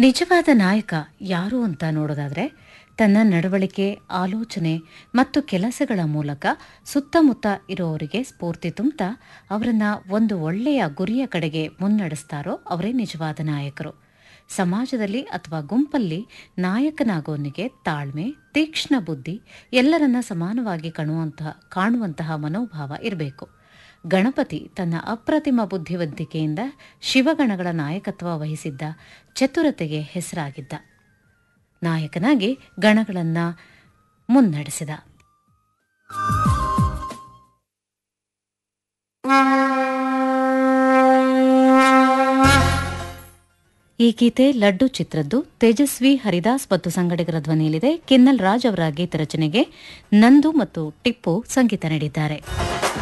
ನಿಜವಾದ ನಾಯಕ ಯಾರು ಅಂತ ನೋಡೋದಾದ್ರೆ ತನ್ನ ನಡವಳಿಕೆ ಆಲೋಚನೆ ಮತ್ತು ಕೆಲಸಗಳ ಮೂಲಕ ಸುತ್ತಮುತ್ತ ಇರೋವರಿಗೆ ಸ್ಫೂರ್ತಿ ತುಂಬುತ್ತಾ ಅವರನ್ನ ಒಂದು ಒಳ್ಳೆಯ ಗುರಿಯ ಕಡೆಗೆ ಮುನ್ನಡೆಸ್ತಾರೋ ಅವರೇ ನಿಜವಾದ ನಾಯಕರು ಸಮಾಜದಲ್ಲಿ ಅಥವಾ ಗುಂಪಲ್ಲಿ ನಾಯಕನಾಗೋನಿಗೆ ತಾಳ್ಮೆ ತೀಕ್ಷ್ಣ ಬುದ್ಧಿ ಎಲ್ಲರನ್ನ ಸಮಾನವಾಗಿ ಕಾಣುವಂತಹ ಕಾಣುವಂತಹ ಮನೋಭಾವ ಇರಬೇಕು ಗಣಪತಿ ತನ್ನ ಅಪ್ರತಿಮ ಬುದ್ಧಿವಂತಿಕೆಯಿಂದ ಶಿವಗಣಗಳ ನಾಯಕತ್ವ ವಹಿಸಿದ್ದ ಚತುರತೆಗೆ ಹೆಸರಾಗಿದ್ದ ನಾಯಕನಾಗಿ ಗಣಗಳನ್ನ ಮುನ್ನಡೆಸಿದ ಈ ಗೀತೆ ಲಡ್ಡು ಚಿತ್ರದ್ದು ತೇಜಸ್ವಿ ಹರಿದಾಸ್ ಮತ್ತು ಸಂಗಡಿಗರ ಧ್ವನಿಯಲ್ಲಿದೆ ಕಿನ್ನಲ್ ರಾಜ್ ಅವರ ಗೀತ ರಚನೆಗೆ ನಂದು ಮತ್ತು ಟಿಪ್ಪು ಸಂಗೀತ ನೀಡಿದ್ದಾರೆ